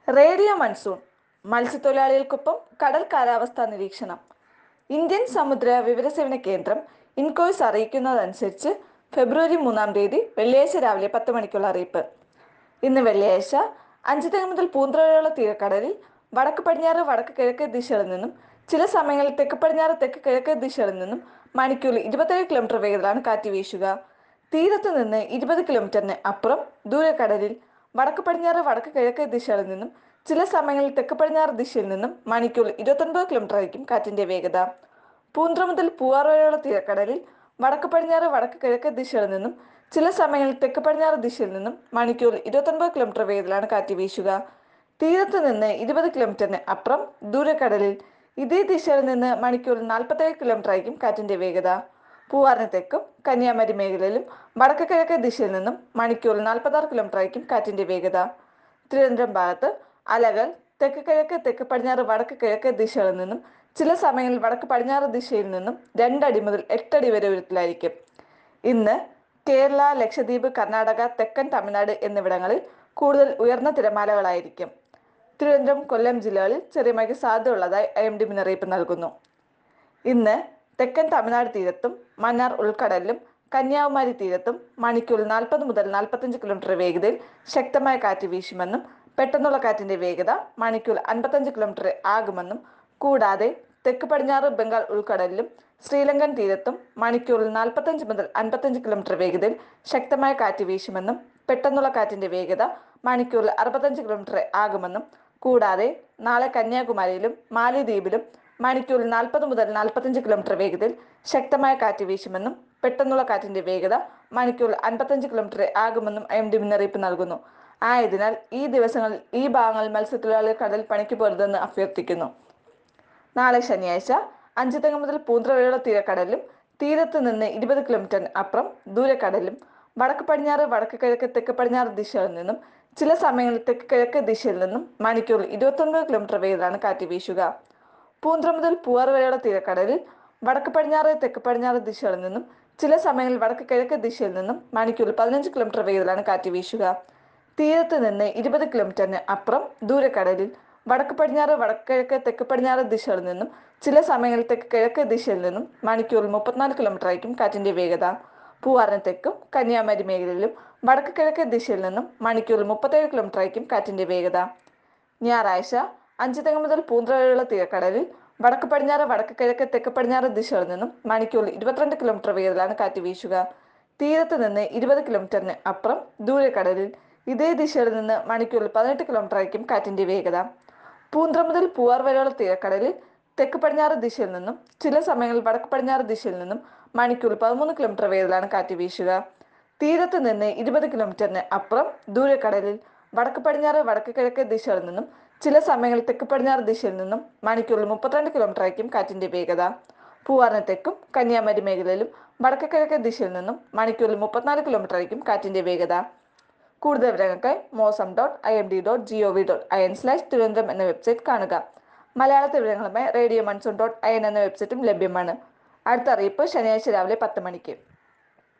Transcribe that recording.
radio monsoon മത്സ്യത്തൊഴിലാളികൾക്കൊപ്പം കടൽ കാലാവസ്ഥാ നിരീക്ഷണം ഇന്ത്യൻ സമുദ്ര വിവരസേവന കേന്ദ്രം ഇൻകോയ്സ് അറിയിക്കുന്നതനുസരിച്ച് ഫെബ്രുവരി മൂന്നാം തീയതി വെള്ളിയാഴ്ച രാവിലെ പത്ത് മണിക്കുള്ള അറിയിപ്പ് ഇന്ന് വെള്ളിയാഴ്ച അഞ്ചുതെങ്ങ് മുതൽ പൂന്തറ വരെയുള്ള തീരക്കടലിൽ വടക്ക് പടിഞ്ഞാറ് വടക്ക് കിഴക്ക് ദിശകളിൽ നിന്നും ചില സമയങ്ങളിൽ തെക്ക് പടിഞ്ഞാറ് തെക്ക് കിഴക്ക് ദിശകളിൽ നിന്നും മണിക്കൂറിൽ ഇരുപത്തേഴ് കിലോമീറ്റർ വേഗത്തിലാണ് കാറ്റ് വീശുക തീരത്ത് നിന്ന് ഇരുപത് കിലോമീറ്ററിന് അപ്പുറം ദൂരക്കടലിൽ വടക്ക് പടിഞ്ഞാറ് വടക്ക് കിഴക്ക് ദിശകളിൽ നിന്നും ചില സമയങ്ങളിൽ തെക്ക് പടിഞ്ഞാറ് ദിശയിൽ നിന്നും മണിക്കൂറിൽ ഇരുപത്തൊൻപത് കിലോമീറ്റർ ആയിരിക്കും കാറ്റിന്റെ വേഗത പൂന്ത്ര മുതൽ പൂവാർ വരെയുള്ള തീരക്കടലിൽ വടക്ക് പടിഞ്ഞാറ് വടക്ക് കിഴക്ക് ദിശകളിൽ നിന്നും ചില സമയങ്ങളിൽ തെക്ക് പടിഞ്ഞാറ് ദിശയിൽ നിന്നും മണിക്കൂറിൽ ഇരുപത്തൊൻപത് കിലോമീറ്റർ വേഗത്തിലാണ് കാറ്റ് വീശുക തീരത്ത് നിന്ന് ഇരുപത് കിലോമീറ്ററിന് അപ്പുറം ദൂരക്കടലിൽ ഇതേ ദിശയിൽ നിന്ന് മണിക്കൂറിൽ നാൽപ്പത്തേഴ് കിലോമീറ്റർ ആയിരിക്കും കാറ്റിന്റെ വേഗത പൂവാറിന് തെക്കും കന്യാകുമാരി മേഖലയിലും വടക്ക് കിഴക്ക് ദിശയിൽ നിന്നും മണിക്കൂറിൽ നാൽപ്പത്താറ് കിലോമീറ്റർ ആയിരിക്കും കാറ്റിന്റെ വേഗത തിരുവനന്തപുരം ഭാഗത്ത് അലകൾ തെക്ക് കിഴക്ക് തെക്ക് പടിഞ്ഞാറ് വടക്ക് കിഴക്ക് ദിശകളിൽ നിന്നും ചില സമയങ്ങളിൽ വടക്ക് പടിഞ്ഞാറ് ദിശയിൽ നിന്നും രണ്ടടി മുതൽ എട്ടടി വരെ ഉയരത്തിലായിരിക്കും ഇന്ന് കേരള ലക്ഷദ്വീപ് കർണാടക തെക്കൻ തമിഴ്നാട് എന്നിവിടങ്ങളിൽ കൂടുതൽ ഉയർന്ന തിരമാലകളായിരിക്കും തിരുവനന്തപുരം കൊല്ലം ജില്ലകളിൽ ചെറിയ മഴയ്ക്ക് സാധ്യതയുള്ളതായി ഐ എം ഡി മുന്നറിയിപ്പ് നൽകുന്നു ഇന്ന് തെക്കൻ തമിഴ്നാട് തീരത്തും മന്നാർ ഉൾക്കടലിലും കന്യാകുമാരി തീരത്തും മണിക്കൂറിൽ നാൽപ്പത് മുതൽ നാൽപ്പത്തഞ്ച് കിലോമീറ്റർ വേഗതയിൽ ശക്തമായ കാറ്റ് വീശുമെന്നും പെട്ടെന്നുള്ള കാറ്റിന്റെ വേഗത മണിക്കൂർ അൻപത്തഞ്ച് കിലോമീറ്റർ ആകുമെന്നും കൂടാതെ തെക്ക് പടിഞ്ഞാറ് ബംഗാൾ ഉൾക്കടലിലും ശ്രീലങ്കൻ തീരത്തും മണിക്കൂറിൽ നാൽപ്പത്തഞ്ച് മുതൽ അൻപത്തഞ്ച് കിലോമീറ്റർ വേഗതയിൽ ശക്തമായ കാറ്റ് വീശുമെന്നും പെട്ടെന്നുള്ള കാറ്റിന്റെ വേഗത മണിക്കൂറിൽ അറുപത്തഞ്ച് കിലോമീറ്റർ ആകുമെന്നും കൂടാതെ നാളെ കന്യാകുമാരിയിലും മാലിദ്വീപിലും മണിക്കൂറിൽ നാൽപ്പത് മുതൽ നാൽപ്പത്തഞ്ച് കിലോമീറ്റർ വേഗതയിൽ ശക്തമായ കാറ്റ് വീശുമെന്നും പെട്ടെന്നുള്ള കാറ്റിന്റെ വേഗത മണിക്കൂറിൽ അൻപത്തഞ്ച് കിലോമീറ്റർ ആകുമെന്നും എം ഡി മുന്നറിയിപ്പ് നൽകുന്നു ആയതിനാൽ ഈ ദിവസങ്ങളിൽ ഈ ഭാഗങ്ങളിൽ മത്സ്യത്തൊഴിലാളികൾ കടൽ പണിക്ക് പോരുതെന്ന് അഭ്യർത്ഥിക്കുന്നു നാളെ ശനിയാഴ്ച അഞ്ചുതെങ്ങ് മുതൽ പൂന്തറ വരെയുള്ള തീരക്കടലിലും തീരത്ത് നിന്ന് ഇരുപത് കിലോമീറ്ററിന് അപ്പുറം ദൂരക്കടലിലും വടക്ക് പടിഞ്ഞാറ് വടക്ക് കിഴക്ക് തെക്ക് പടിഞ്ഞാറ് ദിശകളിൽ നിന്നും ചില സമയങ്ങളിൽ തെക്ക് കിഴക്ക് ദിശയിൽ നിന്നും മണിക്കൂറിൽ ഇരുപത്തൊൻപത് കിലോമീറ്റർ വേഗത്തിലാണ് കാറ്റ് വീശുക പൂന്തറ മുതൽ പൂവാർ വരെയുള്ള തീരക്കടലിൽ വടക്ക് പടിഞ്ഞാറ് തെക്ക് പടിഞ്ഞാറ് ദിശകളിൽ നിന്നും ചില സമയങ്ങളിൽ വടക്ക് കിഴക്ക് ദിശയിൽ നിന്നും മണിക്കൂറിൽ പതിനഞ്ച് കിലോമീറ്റർ വേഗത്തിലാണ് കാറ്റ് വീശുക തീരത്ത് നിന്ന് ഇരുപത് കിലോമീറ്ററിന് അപ്പുറം ദൂരക്കടലിൽ വടക്ക് പടിഞ്ഞാറ് വടക്ക് കിഴക്ക് തെക്ക് പടിഞ്ഞാറ് ദിശകളിൽ നിന്നും ചില സമയങ്ങളിൽ തെക്ക് കിഴക്ക് ദിശയിൽ നിന്നും മണിക്കൂറിൽ മുപ്പത്തിനാല് കിലോമീറ്റർ ആയിരിക്കും കാറ്റിന്റെ വേഗത പൂവാറിന് തെക്കും കന്യാകുമാരി മേഖലയിലും വടക്ക് കിഴക്ക് ദിശയിൽ നിന്നും മണിക്കൂറിൽ മുപ്പത്തേഴ് കിലോമീറ്റർ ആയിരിക്കും കാറ്റിന്റെ വേഗത ഞായറാഴ്ച അഞ്ചുതെങ്ങ് മുതൽ പൂന്തറ വരെയുള്ള തീരക്കടലിൽ വടക്ക് പടിഞ്ഞാറ് വടക്ക് കിഴക്ക് തെക്ക് പടിഞ്ഞാറ് ദിശകളിൽ നിന്നും മണിക്കൂറിൽ ഇരുപത്തിരണ്ട് കിലോമീറ്റർ വേഗത്തിലാണ് കാറ്റ് വീശുക തീരത്ത് നിന്ന് ഇരുപത് കിലോമീറ്ററിന് അപ്പുറം ദൂരക്കടലിൽ ഇതേ ദിശയിൽ നിന്ന് മണിക്കൂറിൽ പതിനെട്ട് കിലോമീറ്റർ ആയിരിക്കും കാറ്റിന്റെ വേഗത പൂന്തറ മുതൽ പൂവാർ വരെയുള്ള തീരക്കടലിൽ തെക്ക് പടിഞ്ഞാറ് ദിശയിൽ നിന്നും ചില സമയങ്ങളിൽ വടക്ക് പടിഞ്ഞാറ് ദിശയിൽ നിന്നും മണിക്കൂറിൽ പതിമൂന്ന് കിലോമീറ്റർ വേഗത്തിലാണ് കാറ്റ് വീശുക തീരത്ത് നിന്ന് ഇരുപത് കിലോമീറ്ററിന് അപ്പുറം ദൂരക്കടലിൽ വടക്ക് പടിഞ്ഞാറ് വടക്ക് കിഴക്ക് ദിശകളിൽ നിന്നും ചില സമയങ്ങളിൽ തെക്ക് പടിഞ്ഞാറ് ദിശയിൽ നിന്നും മണിക്കൂറിൽ മുപ്പത്തിരണ്ട് കിലോമീറ്റർ ആയിരിക്കും കാറ്റിന്റെ വേഗത പൂവാറിന് തെക്കും കന്യാകുമാരി മേഖലയിലും വടക്ക് കിഴക്ക് ദിശയിൽ നിന്നും മണിക്കൂറിൽ മുപ്പത്തിനാല് കിലോമീറ്റർ ആയിരിക്കും കാറ്റിന്റെ വേഗത കൂടുതൽ വിവരങ്ങൾക്കായി mausam dot I M D dot G O V dot I N slash Thiruvananthapuram എന്ന വെബ്സൈറ്റ് കാണുക മലയാളത്തിൽ വിവരങ്ങളുമായി radio monsoon dot I N എന്ന വെബ്സൈറ്റും ലഭ്യമാണ് അടുത്ത അറിയിപ്പ് ശനിയാഴ്ച രാവിലെ പത്ത് മണിക്ക്